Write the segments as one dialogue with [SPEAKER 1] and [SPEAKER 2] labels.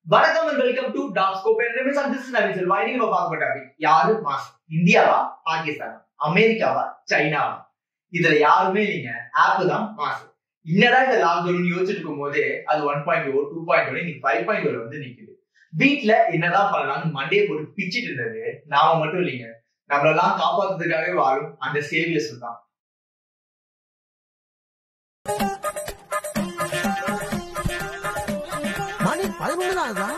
[SPEAKER 1] வணக்கம் and welcome to talk scope entertainments and this is Naveen Selva இன்னைக்கு நம்ம பார்க்க டாபிக் யாரு மாஸ் இந்தியாவா பாகிஸ்தானா அமெரிக்காவா சைனாவா இதுல யாருமே இல்லைங்க ஆப் தான் மாஸ் என்னடா இந்த லாக்டவுன் யோசிச்சுட்டு இருக்கும் போதே அது one point O two point O இன்னைக்கு ஃபைவ் பாயிண்ட் ஓ வந்து நிக்குது வீட்ல என்னதான் பண்ணலாம்னு மண்டையை போட்டு பிச்சிட்டு இருந்தது நாம மட்டும் இல்லைங்க நம்மளெல்லாம் காப்பாத்துறதுக்காகவே வாழும் அந்த சேவியர்ஸ் தான்
[SPEAKER 2] மணி பதினொன்று தான் ஆகுதா?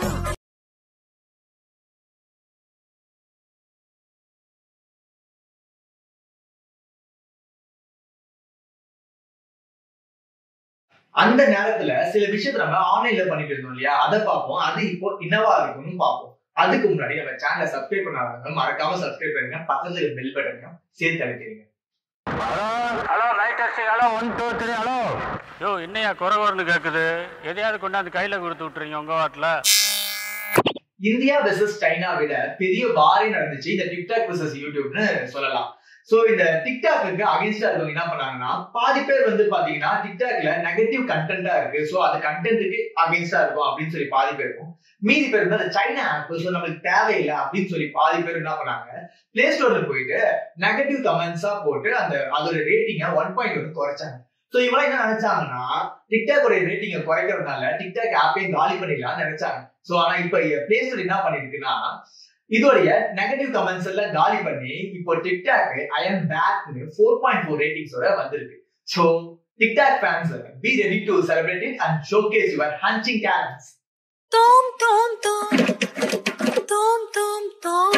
[SPEAKER 1] அந்த நேரத்துல சில விஷயத்த நம்ம ஆன்லைன்ல பண்ணிட்டு இருந்தோம் இல்லையா அதை பார்ப்போம் அது இப்போ என்னவா இருக்கும்னு பார்ப்போம் அதுக்கு முன்னாடி நம்ம சேனலை சப்ஸ்கிரைப் பண்ணாதவங்க மறக்காம சப்ஸ்கிரைப் பண்ணுங்க பக்கத்துல பெல் பட்டனையும் சேர்த்து அழுத்திடுங்க
[SPEAKER 3] ஹலோ லைட் அடிச்சு hello one two three hello yo என்னையா குறை குறைன்னு கேட்குது எதையாவது கொண்டாந்து கையில் கொடுத்து விட்டுறீங்க உங்கள் வாட்டில்
[SPEAKER 1] இந்தியா வெர்சஸ் சைனா விட பெரிய வாரே நடந்துச்சு இந்த டிக்டாக் வெர்சஸ் யூடியூப்னு சொல்லலாம் சோ இந்த டிக்டாக்கு அகைன்ஸ்டா இருக்கவங்க என்ன பண்ணாங்கன்னா பாதி பேர் வந்து பாத்தீங்கன்னா டிக்டாக்ல நெகட்டிவ் கண்டென்ட்டா இருக்கு சோ அது கண்டென்ட்டுக்கு அகைன்ஸ்டா இருக்கும் அப்படின்னு சொல்லி பாதி பேர் இருக்கும் மீதி பேர் வந்து அந்த சைனா ஆப் ஸோ நம்மளுக்கு தேவையில்லை அப்படின்னு சொல்லி பாதி பேர் என்ன பண்ணாங்க பிளே ஸ்டோர்ல போயிட்டு நெகட்டிவ் கமெண்ட்ஸா போட்டு அந்த அதோட ரேட்டிங்க ஒன் பாயிண்ட் வந்து குறைச்சாங்க சோ இவங்க என்ன நினைச்சாங்கன்னா டிக்டாக் உடைய ரேட்டிங்க குறைக்கிறதுனால டிக்டாக் ஆப்பையும் காலி பண்ணிடலாம்னு நினைச்சாங்க சோ ஆனா இப்ப பிளே ஸ்டோர் என்ன பண்ணிருக்குன்னா இதோடைய நெகட்டிவ் கமெண்ட்ஸ் எல்லாம் காலி பண்ணி இப்போ TikTok I am back four point four ரேட்டிங்ஸோட வந்திருக்கு so TikTok fans be ready to celebrate it and showcase your hunting talents
[SPEAKER 4] Tom, tom, tom. Tom, tom, tom.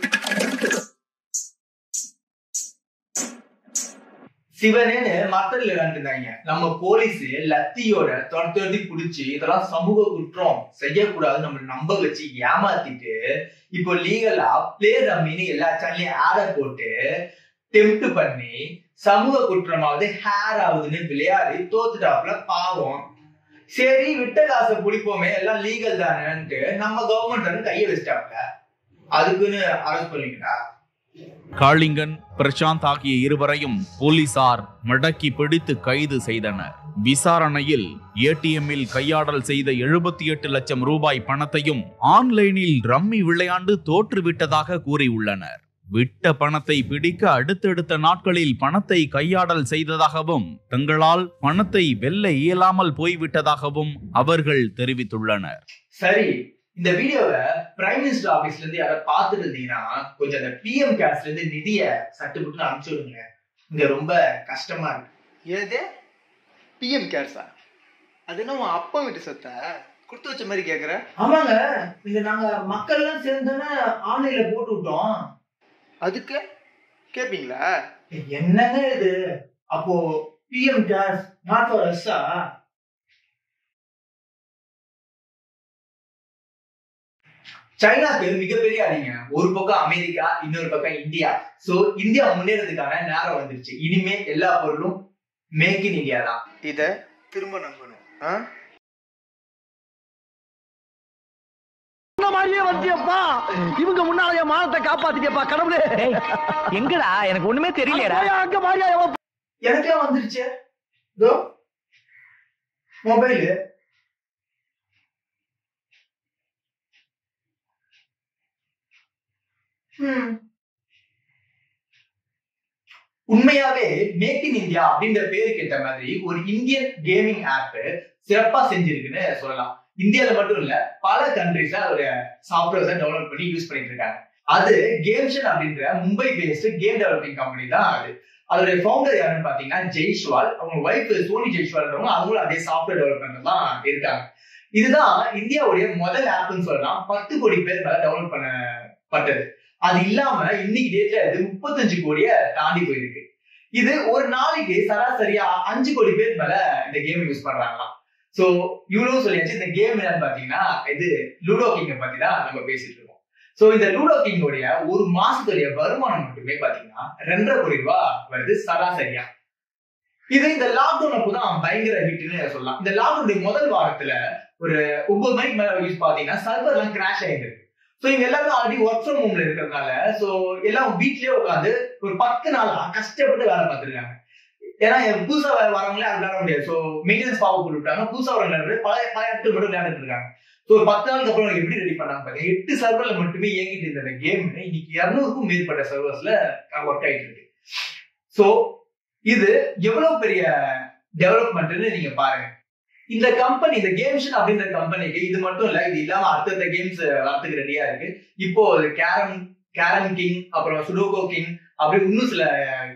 [SPEAKER 1] சிவனேன்னு மத்தல இருந்தாங்க நம்ம போலீஸ் லத்தியோட துரத்தி துரத்தி புடிச்சு இதெல்லாம் சமூக குற்றம் செய்யக்கூடாது நம்ம நம்ப வச்சு ஏமாத்திட்டு இப்போ லீகலா பிளே ரம்மின்னு எல்லா சேனல்லையும் ஆட போட்டு டெம்ட் பண்ணி சமூக குற்றமாவது ஹேர் ஆகுதுன்னு விளையாடி தோத்துட்டாப்புல பாவம் சரி விட்ட காசை பிடிப்போமே எல்லாம் லீகல் தானேன்ட்டு நம்ம கவர்மெண்ட் வந்து கையை வச்சிட்டாப்புல அதுக்குன்னு அரெஸ்ட் பண்ணுவீங்களா
[SPEAKER 5] காளிங்கன் பிரசாந்த் ஆகிய இருவரையும் போலீசார் மடக்கி பிடித்து கைது செய்தனர் விசாரணையில் ஏடிஎம்மில் கையாடல் செய்த எழுபத்தி எட்டு லட்சம் ரூபாய் பணத்தையும் ஆன்லைனில் ரம்மி விளையாண்டு தோற்றுவிட்டதாக கூறியுள்ளனர் விட்ட பணத்தை பிடிக்க அடுத்தடுத்த நாட்களில் பணத்தை கையாடல் செய்ததாகவும் தங்களால் பணத்தை வெல்ல இயலாமல் போய்விட்டதாகவும் அவர்கள் தெரிவித்துள்ளனர்
[SPEAKER 1] சரி இந்த வீடியோவை பிரைம் மினிஸ்டர் ஆபீஸ்ல இருந்து யாராவது பார்த்துட்டு இருந்தீங்கன்னா கொஞ்சம் அந்த பிஎம் கேர்ஸ்ல இருந்து நிதிய சட்டுப்புட்டு அனுப்பிச்சு விடுங்க இங்க ரொம்ப கஷ்டமா இருக்கு
[SPEAKER 6] ஏது பிஎம் கேர்ஸா அது என்ன உன் அப்பா வீட்டு சொத்த கொடுத்து வச்ச மாதிரி கேக்குற
[SPEAKER 1] ஆமாங்க இங்க நாங்க மக்கள் எல்லாம் சேர்ந்துன்னு ஆன்லைன்ல போட்டு விட்டோம்
[SPEAKER 6] அதுக்கு கேப்பீங்களா
[SPEAKER 1] என்னங்க இது அப்போ பிஎம் கேர்ஸ் நாட் ஃபார் அஸ்ஸா சைனாக்கு மிகப்பெரிய அடிங்க ஒரு பக்கம் அமெரிக்கா இன்னொரு பக்கம் இந்தியா சோ இந்தியா முன்னேறதுக்கான நேரம் வந்துருச்சு இனிமே எல்லா பொருளும் மேக் இன் இந்தியா தான்
[SPEAKER 6] இத திரும்ப நம்பணும் ஆ?
[SPEAKER 2] இந்த மாதிரியே வந்தியப்பா இவங்க முன்னால என் மானத்தை காப்பாத்திட்டியப்பா கடவுளே
[SPEAKER 7] எங்கடா எனக்கு ஒண்ணுமே தெரியலடா
[SPEAKER 2] போயா, அங்க மாறியா எவன்
[SPEAKER 1] எனக்கெல்லாம் வந்துருச்சு இதோ மொபைலு உண்மையாவே மேக் இன் இந்தியா அப்படின்ற பேருக்கு ஏற்ற மாதிரி ஒரு இந்தியன் கேமிங் ஆப் சிறப்பா செஞ்சிருக்குன்னு சொல்லலாம் இந்தியால மட்டும் இல்ல பல கண்ட்ரிஸ்ல அதோட சாஃப்ட்வேர்ஸை டெவலப் பண்ணி யூஸ் பண்ணிட்டு இருக்காங்க அது கேம்ஷன் அப்படின்ற Mumbai based game developing company தான் அது அதோட ஃபவுண்டர் யாருன்னு பாத்தீங்கன்னா ஜெய்ஷ்வால் அவங்க ஒய்ஃப் சோனி ஜெய்ஷ்வால்ன்றவங்க அவங்களும் அதே சாஃப்ட்வேர் டெவலப்மெண்ட் தான் இருக்காங்க இதுதான் இந்தியாவுடைய முதல் ஆப்னு சொல்லலாம் பத்து கோடி பேர் மேல டெவலப் பண்ணப்பட்டது அது இல்லாம இன்னைக்கு டேட்ல இது முப்பத்தஞ்சு கோடிய தாண்டி போயிருக்கு இது ஒரு நாளைக்கு சராசரியா அஞ்சு கோடி பேர் மேல இந்த கேம் யூஸ் பண்றாங்களாம் சோ இவ்வளவு சொல்லியாச்சு இந்த கேம் என்னன்னு பாத்தீங்கன்னா இது லூடோ கிங்க பத்தி தான் நம்ம பேசிட்டு இருக்கோம் சோ இந்த லூடோ கிங்கோடைய ஒரு மாசத்துடைய வருமானம் மட்டுமே பாத்தீங்கன்னா ரெண்டரை கோடி ரூபாய் வருது சராசரியா இது இந்த லாக்டவுன் அப்போதான் பயங்கர ஹிட்னு சொல்லலாம் இந்த லாக்டவுனுடைய முதல் வாரத்துல ஒரு ஒன்பது மணிக்கு மேல யூஸ் பாத்தீங்கன்னா சர்வர் எல்லாம் கிராஷ் ஆயிருக்கு சோ இவங்க எல்லாமே ஆல்ரெடி ஒர்க் ஃப்ரம் ஹோம்ல இருக்கிறதுனால சோ எல்லாம் வீட்லயே உட்காந்து ஒரு பத்து நாளா கஷ்டப்பட்டு வேலை பார்த்திருக்காங்க ஏன்னா புதுசா வரவங்களே அது விளையாட முடியாது ஸோ மெயின்டெனன்ஸ் பாவ போட்டு விட்டாங்க புதுசா வரவங்க பழைய பழைய இடத்துல மட்டும் விளையாடிட்டு இருக்காங்க ஸோ ஒரு பத்து நாளுக்கு அப்புறம் எப்படி ரெடி பண்ணாங்க பாருங்க எட்டு சர்வர்ல மட்டுமே இயங்கிட்டு இருந்த அந்த கேம் இன்னைக்கு இருநூறுக்கும் மேற்பட்ட சர்வர்ஸ்ல ஒர்க் ஆயிட்டு இருக்கு ஸோ இது எவ்வளவு பெரிய டெவலப்மெண்ட்னு நீங்க பாருங்க இந்த கம்பெனி இந்த கேம்ஷன் அப்படின்ற கம்பெனிக்கு இது மட்டும் இல்ல இது இல்லாம அடுத்தடுத்த கேம்ஸ் வரதுக்கு ரெடியா இருக்கு இப்போ கேரம் கேரம் கிங் அப்புறம் சுடோகோ கிங் அப்படி இன்னும் சில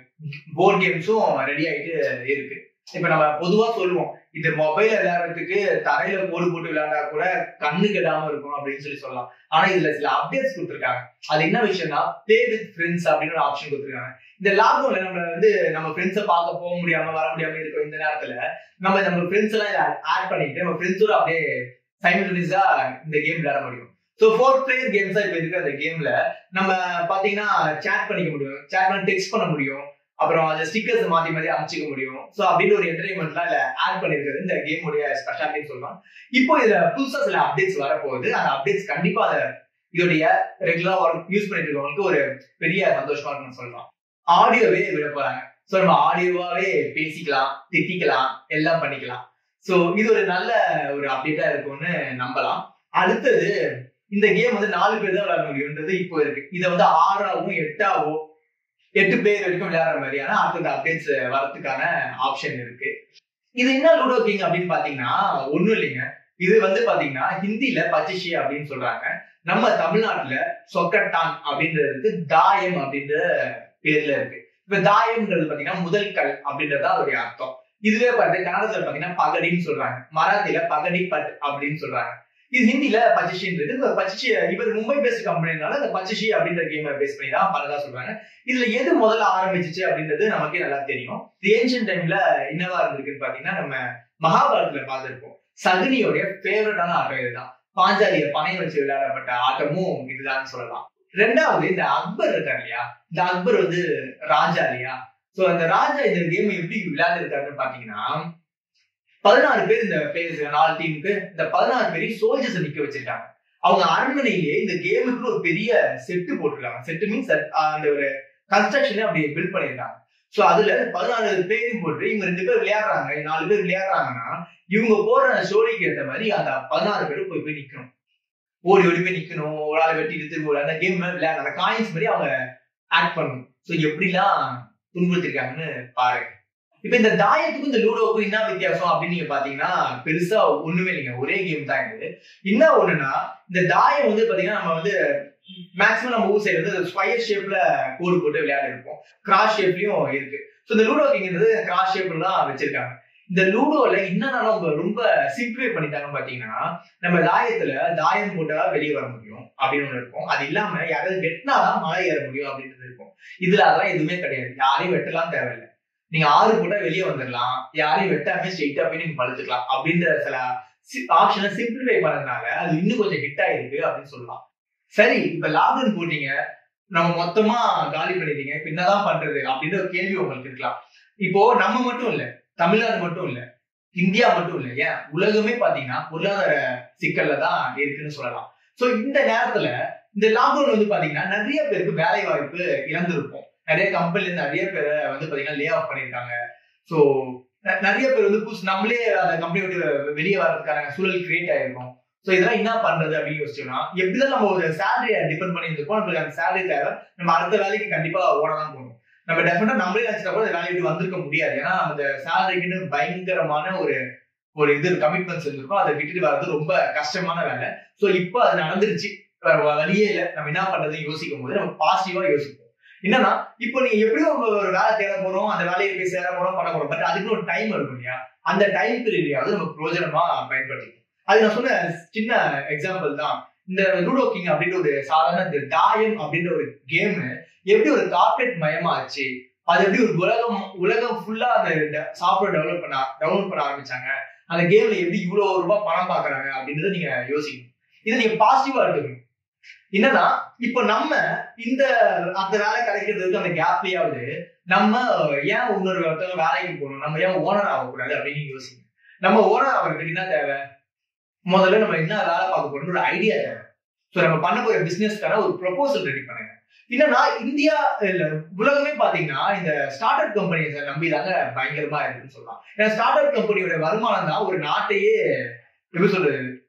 [SPEAKER 1] போர்ட் கேம்ஸும் ரெடி ஆயிட்டு இருக்கு இப்ப நம்ம பொதுவா சொல்லுவோம் இது மொபைல் விளையாடுறதுக்கு தரையில கோடு போட்டு விளையாண்டா கூட கண்ணு கெடாம இருக்கும் அப்படின்னு சொல்லி சொல்லலாம் ஆனா இதுல சில அப்டேட்ஸ் கொடுத்துருக்காங்க அது என்ன விஷயம்னா பிளே வித் ஃப்ரெண்ட்ஸ் அப்படின்னு ஒரு ஆப்ஷன் கொடுத்துருக்காங்க இந்த லாக்டவுன்ல நம்ம வந்து நம்ம ஃப்ரெண்ட்ஸை பார்க்க போக முடியாம வர முடியாம இருக்கிற இந்த நேரத்துல நம்ம நம்ம ஃப்ரெண்ட்ஸ் எல்லாம் ஆட் பண்ணிட்டு நம்ம ஃப்ரெண்ட்ஸோட அப்படியே சைமல்டேனியஸா இந்த கேம் விளையாட முடியும் ஸோ ஃபோர் பிளேயர் கேம்ஸா இப்ப இருக்கிற அந்த கேம்ல நம்ம பாத்தீங்கன்னா சேட் பண்ணிக்க முடியும் சேட் பண்ணி டெக்ஸ்ட் பண்ண முடியும் அப்புறம் அந்த ஸ்டிக்கர்ஸ் மாத்தி மாத்தி அமைச்சிக்க முடியும் ஸோ அப்படின்னு ஒரு என்டர்டைன்மெண்ட்லாம் இல்ல ஆட் பண்ணிருக்கிறது இந்த கேமுடைய ஸ்பெஷாலிட்டின்னு சொல்லலாம் இப்போ இதுல புதுசா சில அப்டேட்ஸ் வரப்போகுது அந்த அப்டேட்ஸ் கண்டிப்பா அதை இதோடைய ரெகுலரா ஒர்க் யூஸ் பண்ணிட்டு இருக்கவங்களுக்கு ஒரு பெரிய சந்தோஷமா இருக்கும்னு சொல்லலாம் ஆடியோவே விட போறாங்க ஸோ நம்ம ஆடியோவாவே பேசிக்கலாம் திட்டிக்கலாம் எல்லாம் பண்ணிக்கலாம் ஸோ இது ஒரு நல்ல ஒரு அப்டேட்டா இருக்கும்னு நம்பலாம் அடுத்தது இந்த கேம் வந்து நாலு பேர் தான் விளையாட முடியும்ன்றது இப்போ இருக்கு இதை வந்து ஆறாவும் எட்டாவோ எட்டு பேர் வரைக்கும் விளையாடுற மாதிரியான அடுத்த அப்டேட்ஸ் வரதுக்கான ஆப்ஷன் இருக்கு இது என்ன லூடோ கிங் அப்படின்னு பாத்தீங்கன்னா ஒண்ணும் இல்லைங்க இது வந்து பாத்தீங்கன்னா ஹிந்தில பச்சிஷி அப்படின்னு சொல்றாங்க நம்ம தமிழ்நாட்டுல சொக்கட்டான் அப்படின்றதுக்கு தாயம் அப்படின்ற பேர்ல இருக்கு இப்ப தாயம்ன்றது பாத்தீங்கன்னா முதல் கல் அப்படின்றதா அதோடைய அர்த்தம் இதுவே பார்த்து கன்னடத்துல பாத்தீங்கன்னா பகடின்னு சொல்றாங்க மராத்தில பகடி பட் அப்படின்னு சொல்றாங்க இது ஹிந்தில பச்சிஷின்றது இந்த பச்சிஷி இவர் மும்பை பேஸ்ட் கம்பெனினால இந்த பச்சிஷி அப்படின்ற கேமை பேஸ் பண்ணி தான் பலதா சொல்றாங்க இதுல எது முதல்ல ஆரம்பிச்சிச்சு அப்படின்றது நமக்கே நல்லா தெரியும் ஏன்ஷியன் டைம்ல என்னவா இருந்திருக்குன்னு பாத்தீங்கன்னா நம்ம மகாபாரதத்துல பார்த்திருப்போம் சகுனியோடைய ஃபேவரட்டான ஆட்டம் இதுதான் பாஞ்சாலிய பணைய வச்சு விளையாடப்பட்ட ஆட்டமும் இதுதான் சொல்லலாம் ரெண்டாவது இந்த அக்பர் இருக்கார் இல்லையா இந்த அக்பர் வந்து ராஜா இல்லையா சோ அந்த ராஜா இந்த கேம் எப்படி விளையாண்டு இருக்காருன்னு பாத்தீங்கன்னா பதினாறு பேர் இந்த பிளேயர்ஸ் நாலு டீமுக்கு இந்த பதினாறு பேரையும் சோல்ஜர்ஸ் நிக்க வச்சிருக்காங்க அவங்க அரண்மனையிலேயே இந்த கேமுக்கு ஒரு பெரிய செட்டு போட்டிருக்காங்க செட்டு மீன்ஸ் அந்த ஒரு கன்ஸ்ட்ரக்ஷனே அப்படி பில்ட் பண்ணிருக்காங்க சோ அதுல பதினாறு பேரையும் போட்டு இவங்க ரெண்டு பேர் விளையாடுறாங்க நாலு பேர் விளையாடுறாங்கன்னா இவங்க போற ஸ்டோரிக்கு ஏற்ற மாதிரி அந்த பதினாறு பேரும் போய் போய் நிக்கணும் ஓடி ஓடி போய் நிக்கணும் ஒரு ஆள் வெட்டிட்டு திரும்ப அந்த கேம் விளையாட அந்த காயின்ஸ் மாதிரி அவங்க ஆக்ட் பண்ணணும் ஸோ எப்படிலாம் துன்புறுத்திருக்காங்கன்னு பாருங்க இப்ப இந்த தாயத்துக்கும் இந்த லூடோக்கும் என்ன வித்தியாசம் அப்படின்னு நீங்க பாத்தீங்கன்னா பெருசா ஒண்ணுமே இல்லைங்க ஒரே கேம் தான் இது என்ன ஒண்ணுன்னா இந்த தாயம் வந்து பாத்தீங்கன்னா நம்ம வந்து மேக்ஸிமம் நம்ம ஊர் சைடு வந்து ஸ்கொயர் ஷேப்ல கோடு போட்டு விளையாடி இருப்போம் கிராஸ் ஷேப்லயும் இருக்கு ஸோ இந்த லூடோ கிங்கிறது கிராஸ் ஷேப்ல தான் வச்சிருக்காங்க இந்த லூடோல என்னென்ன ரொம்ப சிம்பிளிஃபை பண்ணிட்டாங்க பாத்தீங்கன்னா நம்ம தாயத்துல தாயம் போட்டா வெளியே வர முடியும் அப்படின்னு ஒண்ணு இருக்கும் அது இல்லாம யாராவது வெட்டினாதான் மழை ஏற முடியும் அப்படின்றது இருக்கும் இதுல அதெல்லாம் எதுவுமே கிடையாது யாரையும் வெட்டலாம் தேவையில்லை நீங்க ஆறு போட்டா வெளியே வந்துடலாம் யாரையும் வெட்டாம ஸ்ட்ரெயிட்டா போய் நீங்க பழுத்துக்கலாம் அப்படின்ற சில ஆப்ஷனை சிம்பிளிஃபை பண்ணதுனால அது இன்னும் கொஞ்சம் ஹிட் ஆயிருக்கு அப்படின்னு சொல்லலாம் சரி இப்ப லாக்டவுன் போட்டீங்க நம்ம மொத்தமா காலி பண்ணிட்டீங்க இப்ப என்னதான் பண்றது அப்படின்ற ஒரு கேள்வி உங்களுக்கு இருக்கலாம் இப்போ நம்ம மட்டும் இல்ல தமிழ்நாடு மட்டும் இல்ல இந்தியா மட்டும் இல்ல ஏன் உலகமே பாத்தீங்கன்னா பொருளாதார சிக்கல்ல தான் இருக்குன்னு சொல்லலாம் சோ இந்த நேரத்துல இந்த லாக்டவுன் வந்து பாத்தீங்கன்னா நிறைய பேருக்கு வேலை வாய்ப்பு இழந்திருக்கும் நிறைய கம்பெனில நிறைய பேரை வந்து பாத்தீங்கன்னா லே ஆஃப் பண்ணிருக்காங்க சோ நிறைய பேர் வந்து புதுசு நம்மளே அந்த கம்பெனி விட்டு வெளியே வர்றதுக்கான சூழல் கிரியேட் ஆயிருக்கும் சோ இதெல்லாம் என்ன பண்றது அப்படின்னு யோசிச்சோம்னா எப்படிதான் நம்ம ஒரு சேலரியை டிபெண்ட் பண்ணி இருந்திருக்கோம் நம்மளுக்கு அந்த சேலரி தேவை நம்ம அடுத்த வேலைக்கு கண்டிப்பா ஓட தான் போகணும் நம்ம டெஃபினட்டா நம்மளே நினைச்சா கூட வேலையை விட்டு வந்திருக்க முடியாது ஏன்னா அந்த சேலரிக்குன்னு பயங்கரமான ஒரு ஒரு இது கமிட்மெண்ட்ஸ் இருந்திருக்கும் அதை விட்டுட்டு வர்றது ரொம்ப கஷ்டமான வேலை சோ இப்போ அது நடந்துருச்சு வேற வழியே இல்லை நம்ம என்ன பண்றதுன்னு யோசிக்கும் போது நம்ம பாசிட்டிவா யோசிப்போம் என்னன்னா இப்போ நீங்க எப்படியும் ஒரு வேலை தேட போறோம் அந்த வேலையை போய் சேர போறோம் பண்ண போறோம் பட் அதுக்கு ஒரு டைம் இருக்கும் இல்லையா அந்த டைம் பீரியடையாவது நம்ம பிரயோஜனமா பயன்படுத்திக்கணும் அது நான் சொன்ன சின்ன எக்ஸாம்பிள் தான் இந்த லூடோ கிங் அப்படின்ற ஒரு சாதாரண இந்த தாயம் அப்படின்ற ஒரு கேம் எப்படி ஒரு கார்பரேட் மயமாச்சு அது எப்படி ஒரு உலகம் உலகம் ஃபுல்லா அந்த சாஃப்ட்வேர் டெவலப் பண்ண டெவலப் பண்ண ஆரம்பிச்சாங்க அந்த கேம்ல எப்படி இவ்வளவு ரூபாய் பணம் பாக்குறாங்க அப்படின்றத நீங்க யோசிக்கணும் இதை நீங்க பாசிட்டிவா எடுத்துக்கணும் என்னன்னா இப்போ நம்ம இந்த அந்த வேலை கிடைக்கிறதுக்கு அந்த கேப்லயாவது நம்ம ஏன் இன்னொரு ஒருத்தவங்க வேலைக்கு போகணும் நம்ம ஏன் ஓனர் ஆகக்கூடாது அப்படின்னு யோசிக்கணும் நம்ம ஓனர் ஆகிறதுக்கு என்ன தேவை முதல்ல நம்ம என்ன வேலை பார்க்க போறோம்னு ஒரு ஐடியா தேவை ஸோ நம்ம பண்ண போற பிசினஸ்க்கான ஒரு ப்ரொபோசல் ரெடி பண்ணுங்க என்னன்னா இந்தியா இல்ல உலகமே பாத்தீங்கன்னா இந்த ஸ்டார்ட் அப் கம்பெனிஸை நம்பி தாங்க பயங்கரமா இருக்குன்னு சொல்லலாம் ஏன்னா ஸ்டார்ட் அப் கம்பெனியோட வருமானம் தான் ஒரு நாட்டையே எப்படி சொல்றது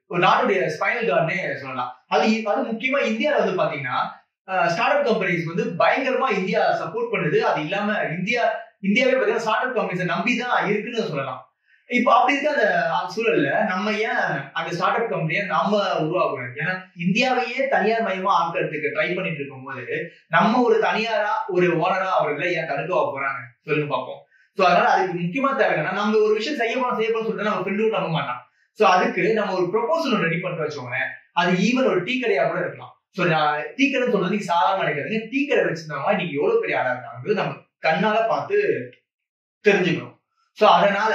[SPEAKER 1] ஒரு நாட்டுடைய ஸ்பைனல் கார்டுனே சொல்லலாம் அது அது முக்கியமா இந்தியால வந்து பாத்தீங்கன்னா ஸ்டார்ட் அப் கம்பெனிஸ் வந்து பயங்கரமா இந்தியா சப்போர்ட் பண்ணுது அது இல்லாம இந்தியா இந்தியாவே பாத்தீங்கன்னா ஸ்டார்ட் அப் கம்பெனிஸை நம்பி தான் இருக்குன்னு சொல்லலாம் இப்போ அப்படி இருக்க அந்த சூழல்ல நம்ம ஏன் அந்த ஸ்டார்ட் அப் கம்பெனியை நம்ம உருவாக்கணும் ஏன்னா இந்தியாவையே தனியார் மயமா ஆக்கிறதுக்கு ட்ரை பண்ணிட்டு இருக்கும்போது நம்ம ஒரு தனியாரா ஒரு ஓனரா அவர்களை ஏன் தடுக்க போறாங்க சொல்லுங்க பார்ப்போம் சோ அதனால அதுக்கு முக்கியமா தேவை என்னன்னா நம்ம ஒரு விஷயம் செய்ய போறோம் செய்ய போறோம் சொல்லிட்டு நம்ம ஃப்ரெண்டும் நம்ப மாட்டான் சோ அதுக்கு நம்ம ஒரு ப்ரொபோசல் ரெடி பண்ணிட்டு வச்சோங்களேன் அது ஈவன் ஒரு டீ கடையா கூட இருக்கலாம் சோ நான் டீ கடைன்னு சொல்றது நீங்க சாதாரண நினைக்காதீங்க டீ கடை வச்சிருந்தவங்க இன்னைக்கு எவ்வளவு பெரிய ஆளா இருக்காங்க நம்ம கண்ணால பார்த்து தெரிஞ்சுக்கணும் சோ அதனால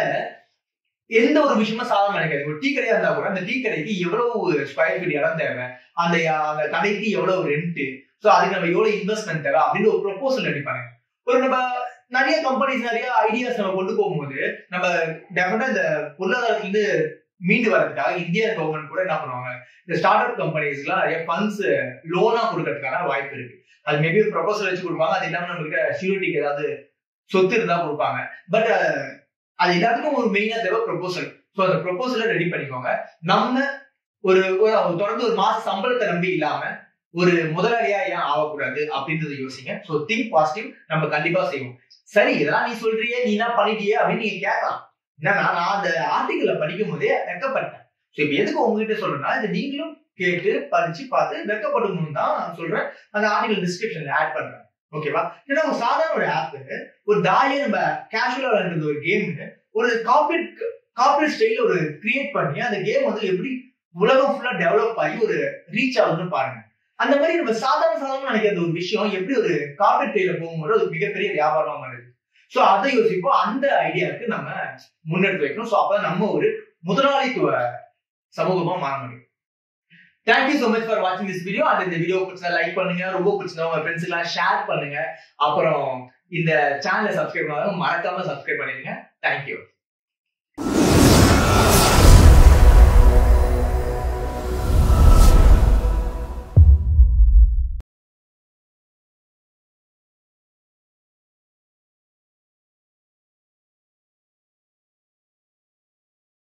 [SPEAKER 1] எந்த ஒரு விஷயமும் சாதாரண நினைக்காது ஒரு டீ கடையா இருந்தா கூட அந்த டீ கடைக்கு எவ்வளவு ஸ்கொயர் ஃபீட் இடம் தேவை அந்த அந்த கடைக்கு எவ்வளவு ரெண்ட் சோ அதுக்கு நம்ம எவ்வளவு இன்வெஸ்ட்மெண்ட் தேவை அப்படின்னு ஒரு ப்ரொபோசல் ரெடி பண்ணுங்க ஒரு நம்ம நிறைய கம்பெனிஸ் நிறைய ஐடியாஸ் நம்ம கொண்டு போகும்போது நம்ம டெஃபினட்டா இந்த பொருளாதாரத்துல இருந்து மீண்டு வரதுக்காக இந்திய கவர்மெண்ட் கூட என்ன பண்ணுவாங்க இந்த ஸ்டார்ட் அப் கம்பெனிஸ்லாம் நிறைய ஃபண்ட்ஸ் லோனா கொடுக்கறதுக்கான வாய்ப்பு இருக்கு அது மேபி ஒரு ப்ரொபோசல் வச்சு கொடுப்பாங்க அது இல்லாம நம்ம கிட்ட ஷூரிட்டிக்கு ஏதாவது சொத்து இருந்தா கொடுப்பாங்க பட் அது எல்லாத்துக்கும் ஒரு மெயினா தேவை ப்ரொபோசல் ஸோ அந்த ப்ரொபோசலை ரெடி பண்ணிக்கோங்க நம்ம ஒரு ஒரு தொடர்ந்து ஒரு மாச சம்பளத்தை நம்பி இல்லாம ஒரு முதலாளியா ஏன் ஆகக்கூடாது அப்படின்றத யோசிங்க ஸோ திங்க் பாசிட்டிவ் நம்ம கண்டிப்பா செய்வோம் சரி இதெல்லாம் நீ சொல்றியே நீ என்ன பண்ணிட்டியே அப்படின்னு நீங்க கேட்கலாம் என்னன்னா நான் அந்த ஆர்டிக்கலை படிக்கும் போதே வெக்கப்பட்டேன் ஸோ இப்போ எதுக்கு உங்ககிட்ட சொல்றேன்னா இது நீங்களும் கேட்டு படிச்சு பார்த்து வெக்கப்படணும்னு தான் நான் சொல்றேன் அந்த ஆர்டிகல் டிஸ்கிரிப்ஷன்ல ஆட் பண்றேன் ஓகேவா ஏன்னா ஒரு சாதாரண ஒரு ஆப் ஒரு தாயே நம்ம கேஷுவலா விளையாடுறது ஒரு கேம் ஒரு கார்பரேட் கார்பரேட் ஸ்டைல ஒரு கிரியேட் பண்ணி அந்த கேம் வந்து எப்படி உலகம் ஃபுல்லா டெவலப் ஆகி ஒரு ரீச் ஆகுதுன்னு பாருங்க அந்த மாதிரி நம்ம சாதாரண சாதாரண நினைக்கிற ஒரு விஷயம் எப்படி ஒரு கார்பரேட் கையில போகும்போது அது மிகப்பெரிய வியாபாரமா மாறுது சோ அதை யோசிப்போம் அந்த ஐடியாவுக்கு நம்ம முன்னெடுத்து வைக்கணும் சோ அப்பதான் நம்ம ஒரு முதலாளித்துவ சமூகமா மாற முடியும் தேங்க்யூ so மச் ஃபார் வாட்சிங் திஸ் வீடியோ அந்த இந்த வீடியோ பிடிச்சா லைக் பண்ணுங்க ரொம்ப பிடிச்சதா உங்க ஃப்ரெண்ட்ஸ் எல்லாம் ஷேர் பண்ணுங்க அப்புறம் இந்த சேனலை சப்ஸ்கிரைப் பண்ணாலும் மறக்காம சப்ஸ்கிரைப் பண்ணிடுங்க தேங்க்யூ